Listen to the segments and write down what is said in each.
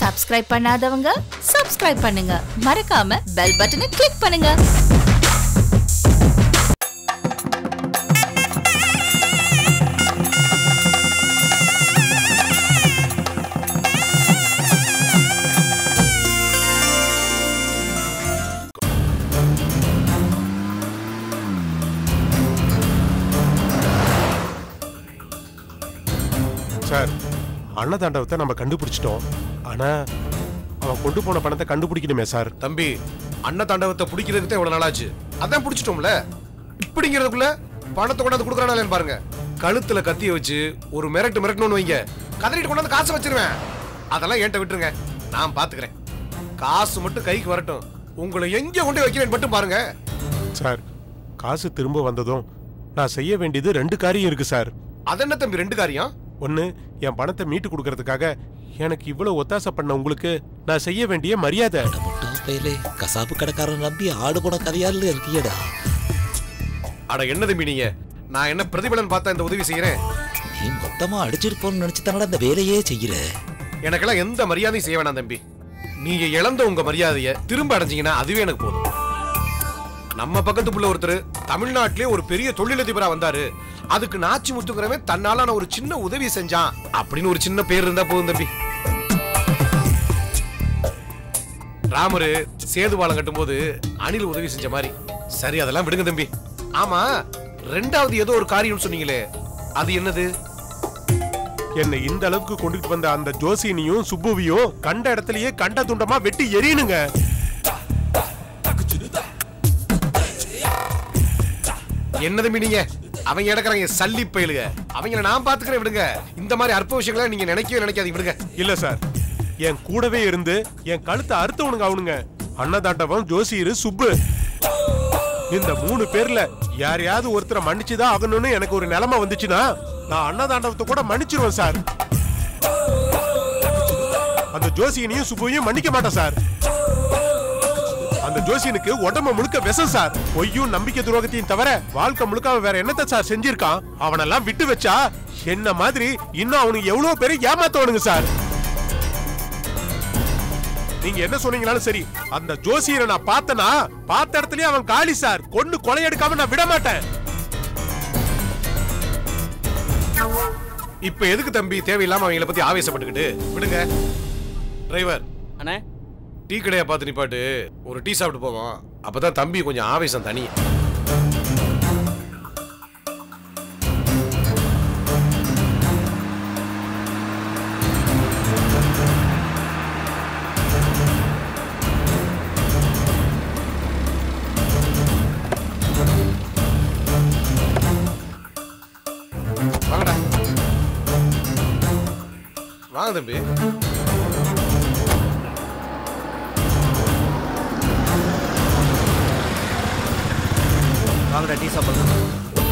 Subscribe பண்ணாதவங்க subscribe பண்ணுங்க மறக்காம பெல் பட்டனை கிளிக் பண்ணுங்க சார் அன்னதாண்டவத்தை நம்ம கண்டுபிடிச்சிட்டோம் ஆனா அவன் கொண்டு போன பணத்தை கண்டுபிடிக்கணுமே சார் தம்பி அன்ன தாண்டவத்தை பிடிக்கிறதுக்கு தான் இவ்வளவு நாளாச்சு அதான் பிடிச்சிட்டோம்ல இப்படிங்கிறதுக்குள்ள பணத்தை கொண்டாந்து கொடுக்குறானு பாருங்க கழுத்துல கத்திய வச்சு ஒரு மிரட்டு மிரட்டணும்னு வைங்க கதறிட்டு கொண்டாந்து காசை வச்சிருவேன் அதெல்லாம் என்கிட்ட விட்டுருங்க நான் பாத்துக்கிறேன் காசு மட்டும் கைக்கு வரட்டும் உங்களை எங்க கொண்டு வைக்கிறேன் மட்டும் பாருங்க சார் காசு திரும்ப வந்ததும் நான் செய்ய வேண்டியது ரெண்டு காரியம் இருக்கு சார் அதென்ன தம்பி ரெண்டு காரியம் ஒன்னு என் பணத்தை மீட்டு கொடுக்கறதுக்காக எனக்கு இவ்வளவு ஒத்தாசை பண்ண உங்களுக்கு நான் செய்ய வேண்டிய மரியாதை முட்டா பையலே கசாப்பு கடைக்காரன் நம்பி ஆடு போன கதையால இருக்கியடா அட என்ன தம்பி நீங்க நான் என்ன பிரதிபலன் பார்த்தா இந்த உதவி செய்யறேன் நீ மொத்தமா அடிச்சிருப்போம்னு நினைச்சு தானடா இந்த வேலையே செய்யற எனக்கெல்லாம் எந்த மரியாதையும் செய்ய வேணாம் தம்பி நீங்க இழந்த உங்க மரியாதைய திரும்ப அடைஞ்சீங்கன்னா அதுவே எனக்கு போதும் நம்ம பக்கத்து புள்ள ஒருத்தர் தமிழ்நாட்டிலே ஒரு பெரிய தொழிலதிபரா வந்தாரு அதுக்கு நாச்சி முத்துக்கிறவன் தன்னால ஒரு சின்ன உதவி செஞ்சான் அப்படின்னு ஒரு சின்ன பேர் இருந்தா போதும் தம்பி ராமரு சேது பாலம் கட்டும்போது அணில் உதவி செஞ்ச மாதிரி சரி அதெல்லாம் விடுங்க தம்பி ஆமா ரெண்டாவது ஏதோ ஒரு காரியம் சொன்னீங்களே அது என்னது என்னை இந்த அளவுக்கு கொண்டுட்டு வந்த அந்த ஜோசினியும் சுப்புவியும் கண்ட இடத்துலயே கண்ட துண்டமா வெட்டி எரியணுங்க என்ன தம்பி நீங்க அவங்க இடக்குறாங்க சல்லி பயிலுங்க அவங்கள நான் பாத்துக்கிறேன் விடுங்க இந்த மாதிரி அற்ப விஷயங்களை நீங்க நினைக்கவே நினைக்காதீங்க விடுங்க இல்ல சார் என் கூடவே இருந்து என் கழுத்தை அறுத்தவனுங்க அவனுங்க அன்னதாண்டவம் ஜோசியரு சுப்பு இந்த மூணு பேர்ல யாரையாவது ஒருத்தரை மன்னிச்சுதான் ஆகணும்னு எனக்கு ஒரு நிலைமை வந்துச்சுன்னா நான் அன்னதாண்டவத்தை கூட மன்னிச்சிருவேன் சார் அந்த ஜோசியனையும் சுப்புவையும் மன்னிக்க மாட்டேன் சார் அந்த ஜோசியனுக்கு உடம்பு முழுக்க விஷம் சார் பொய்யும் நம்பிக்கை துரோகத்தையும் தவிர வாழ்க்கை முழுக்க அவன் வேற என்னத்த சார் செஞ்சிருக்கான் அவனெல்லாம் விட்டு வச்சா என்ன மாதிரி இன்னும் அவனுக்கு எவ்வளவு பேரை ஏமாத்தவனுங்க சார் நீங்க என்ன சொன்னீங்கனாலும் சரி அந்த ஜோசியரை நான் பார்த்தனா பார்த்த இடத்துலயே அவன் காளி சார் கொண்டு கொலையெடுக்காம நான் விட மாட்டேன் இப்ப எதுக்கு தம்பி தேவையில்லாம அவங்கள பத்தி ஆவேசப்பட்டுக்கிட்டு விடுங்க டிரைவர் அண்ணே டீ கடையை பார்த்து நிப்பாட்டு ஒரு டீ சாப்பிட்டு போவோம் அப்பதான் தம்பி கொஞ்சம் ஆவேசம் தனி வாங்கடா வாங்க தம்பி வாங்கடா டீ சாப்பிடலாம்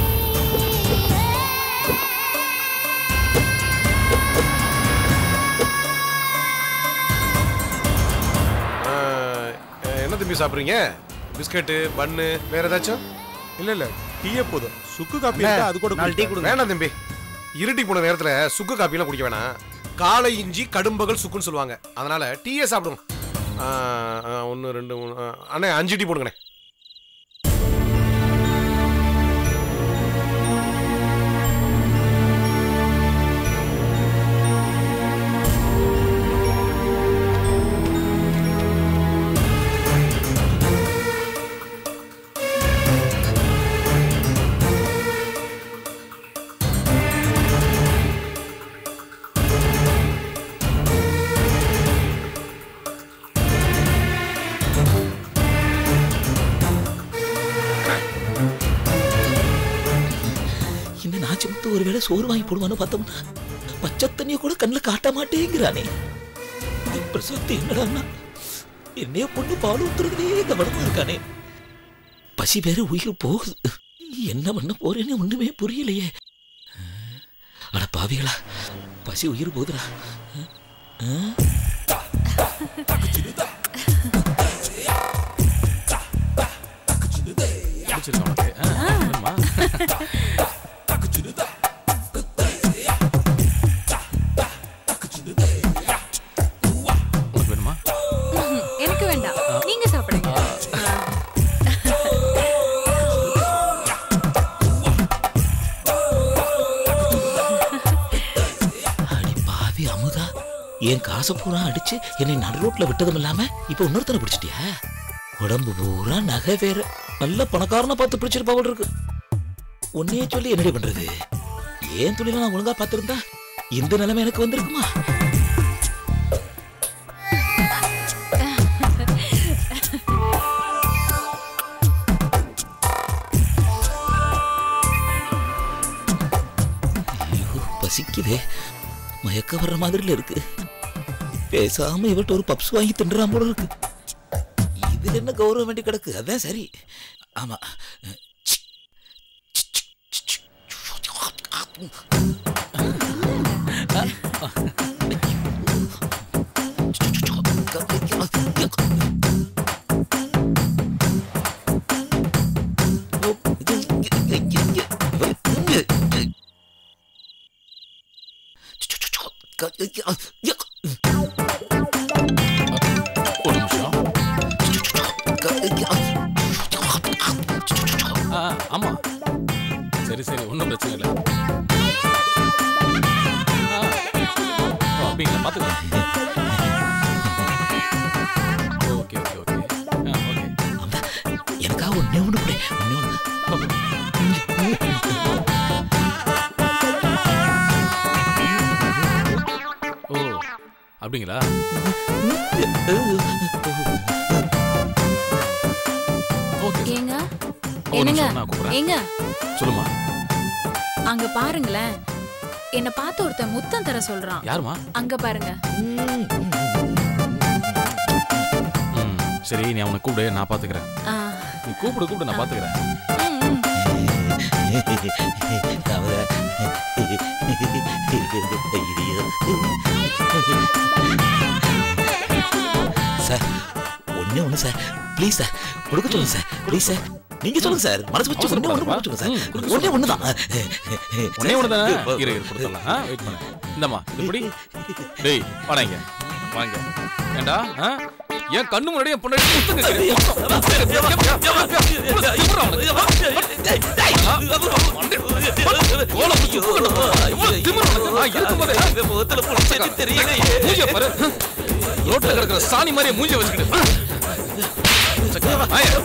ஆஹ், என்ன தம்பி சாப்பிடுறீங்க பிஸ்கட்டு பன்னு வேற ஏதாச்சும் இல்ல இல்ல டீயே போதும் சுக்கு காப்பி இருந்தா அது கூட நாலு டீ குடிப்பேன். கொடுங்க வேணாம் தம்பி இருட்டி போன நேரத்துல சுக்கு காப்பிலாம் குடிக்க வேணாம் காலை இஞ்சி கடும்பகல் சுக்குன்னு சொல்லுவாங்க அதனால டீயே சாப்பிடுங்க ஒன்று ரெண்டு மூணு ஆ, அண்ணே அஞ்சு டீ போடுங்கண்ணே இன்னும் நாச்சு முத்து ஒருவேளை சோறு வாங்கி போடுவான்னு பார்த்தோம்னா பச்சை தண்ணிய கூட கண்ணில் காட்ட மாட்டேங்கிறானே இந்த பிரசாத் என்னடான்னா என்னைய பொண்ணு பால் ஊத்துறதுலயே கவனமா இருக்கானே பசி வேற உயிர் போகுது என்ன பண்ண போறேன்னு ஒண்ணுமே புரியலையே அட பாவிகளா பசி உயிர் போகுதுடா ஆ? என் காசை பூரா அடிச்சு என்னை நடு ரோட்ல விட்டதும் இல்லாம இப்ப இன்னொருத்தனை பிடிச்சிட்டியா உடம்பு பூரா நகை வேற நல்ல பணக்காரனா பார்த்து பிடிச்சிருப்பா போல இருக்கு உன்னையே சொல்லி என்னடி பண்றது ஏன் துணியில நான் ஒழுங்கா பார்த்திருந்தா இந்த நிலைமை எனக்கு வந்திருக்குமா ஐயோ பசிக்குதே மயக்க வர்ற மாதிரில இருக்கு பேசாம இவட்ட ஒரு பப்ஸ் வாங்கி தின்றான் போல இருக்கு இதுல என்ன கௌரவம் வேண்டி கிடக்கு அதான் சரி ஆமா ஒரு நிமிஷம் ஆ ஆமா சரி சரி ஒன்றும் பிரச்சனை இல்லை ஆ, ஓ, அப்படிங்களா பார்த்துக்கலாம் ஓகே ஓகே ஓகே ஆ ஓகே எனக்கா ஒன்னே ஒண்ணு கூட ஒன்னே ஒண்ணு ஓ அப்படிங்களா ஓகே சார். ஏங்க ஒரு என்னங்க நிமிஷம் நான் கூப்பிடுறேன் ஏங்க சொல்லுமா அங்க பாருங்களேன் என்ன பார்த்து ஒருத்தன் முத்தம் தர சொல்றான் யாருமா அங்க பாருங்க ம் சரி நீ அவனை கூப்பிடு நான் பார்த்துக்கிறேன் ஆ, நீ கூப்பிடு கூப்பிடு நான் பார்த்துக்கிறேன் ம், ம். சார் ஒண்ணே ஒண்ணு சார் ப்ளீஸ் சார் கொடுக்க சொல்லுங்க சார் ப்ளீஸ் சார் நீங்க சொல்லுங்க சார் மனசு வச்சு ஒண்ணே ஒண்ணு கொடுக்க சொல்லுங்க ம், சார் கொடுக்க ஒண்ணே ஒண்ணு தான் ஒன்னே ஒன்று தானே இரு இரு கொடுத்துடலாம் ஆ வெயிட் பண்ணு இந்தம்மா இது பிடி டேய் வாடா இங்க வாங்க ஏண்டா ஆ ஏன் கண்ணு முன்னாடி என் பொண்ணு முத்தம் கேக்குறீங்க? கோலை பிடிச்சு தூக்கணும். எவ்வளவு திமிரு உனக்கு? நான் இருக்கும்போதே, மூஞ்சிய பாரு. ரோட்ல கிடக்குற சாணி மாதிரியே மூஞ்சிய வச்சுக்கிட்டு ஆயா.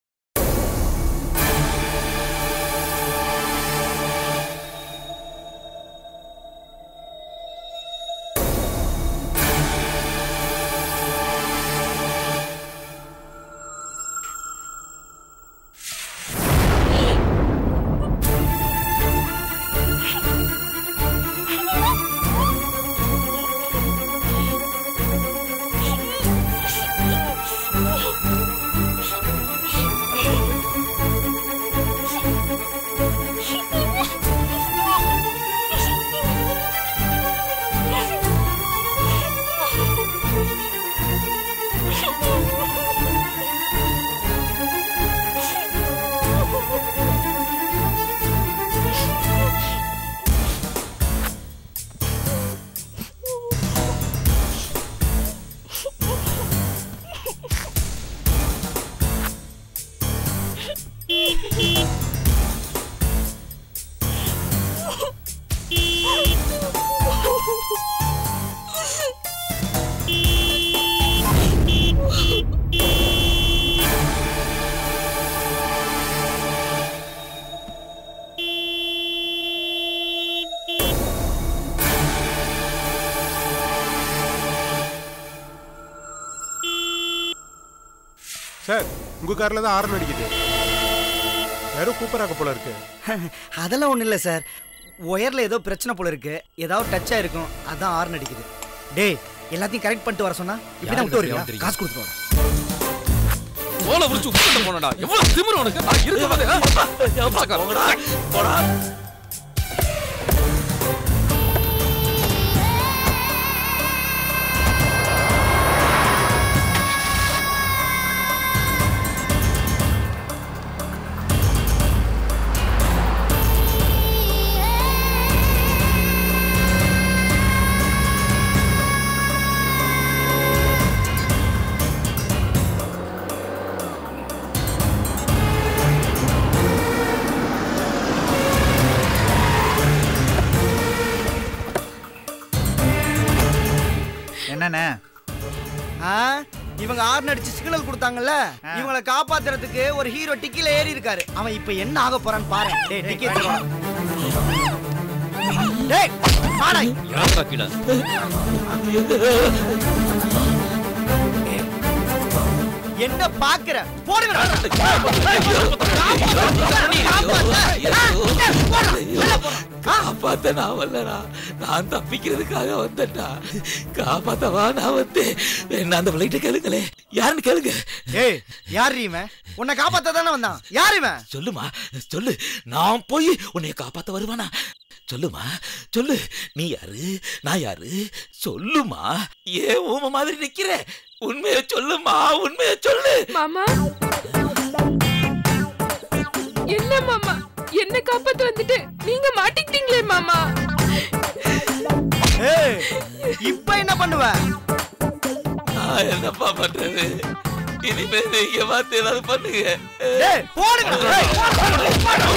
சார் உங்க கார்ல தான் ஆரன் அடிக்குது யாரோ கூப்பிடறாங்க போல இருக்கு அதெல்லாம் ஒன்றும் இல்லை சார் ஒயரில் ஏதோ பிரச்சனை போல இருக்கு ஏதாவது டச் ஆயிருக்கும் அதான் ஆர்ன் அடிக்குது டேய் எல்லாத்தையும் கரெக்ட் பண்ணிட்டு வர சொன்னா இப்படி தான் விட்டு வரீங்களா காசு கொடுத்துட்டு வரேன் கோலை பிடிச்சு உட்காந்து போனடா எவ்வளவு திமிரு உனக்கு நான் இருக்கும்போதே, ஆ? போடா. சார் என்னண்ணே ஆ இவங்க ஆர்ன் அடிச்சு சிக்னல் கொடுத்தாங்கல்ல இவங்கள காப்பாத்துறதுக்கு ஒரு ஹீரோ டிக்கில ஏறி இருக்காரு அவன் இப்ப என்ன ஆக போறான்னு பாரு டேய் டிக்கி எடுத்து வா. டேய் வாடா யாரா கீழே என்ன பாக்குற போடுங்கடா காப்பாத்த நான் வரலடா நான் தப்பிக்கிறதுக்காக வந்தேன்டா காப்பாத்தவா நான் வந்தேன் என்ன அந்த பிள்ளைகிட்ட கேளுங்களே யாருன்னு கேளுங்க ஏய் யார் இவன் உன்னை காப்பாத்த தானே வந்தான் யார் இவன் சொல்லுமா சொல்லு நான் போய் உன்னைய காப்பாத்த வருவானா சொல்லுமா சொல்லு நீ யாரு நான் யாரு சொல்லுமா ஏன் ஊம மாதிரி நிக்கிற உண்மைய சொல்லுமா உண்மைய சொல்லு மாமா என்ன மாமா என்ன காப்பாத்து வந்துட்டு நீங்க மாட்டிக்கிட்டீங்களே மாமா ஏய் இப்ப என்ன பண்ணுவ நான் என்னப்பா பண்றது இனிமே நீங்க பார்த்து ஏதாவது பண்ணுங்க டேய் போடுங்கடா ஏய்,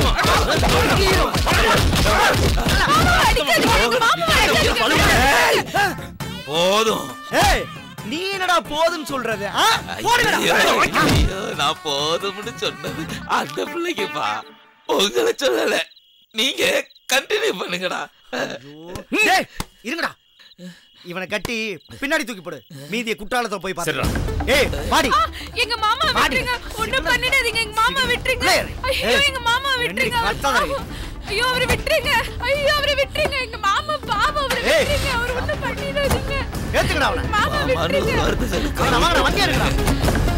போதும் ஏய் நீ என்னடா போதுன்னு சொல்றது ஆ? போடுங்கடா ஐயோ, ஐயோ, நான் போதும்னு சொன்னது அந்த பிள்ளைக்குப்பா உங்களை சொல்லல நீங்க கண்டினியூ பண்ணுங்கடா டேய் இருங்கடா இவனை கட்டி பின்னாடி தூக்கி போடு மீதிய குற்றாலத்தை போய் பாத்துடா ஏய் பாடி எங்க மாமா விட்டுருங்க ஒண்ணும் பண்ணிடாதீங்க எங்க மாமா விட்டுருங்க ஏய், ஐயோ ஏய், எங்க மாமா விட்டுருங்க என்னடி அவர் கத்தாதடி. பாவம். ஐயோ அவரை விட்டுருங்க ஐயோ அவரை விட்டுருங்க எங்க மாமா பாவம் அவரை ஏய். விட்டுருங்க அவர் ஒண்ணும் பண்ணிடாதீங்க ஏத்துக்கடா அவனை மாமா மாமான்னு விட்டுருங்க வார்த்தை சொல்லு. வாங்கடா, வாங்கடா வண்டியா இருக்குடா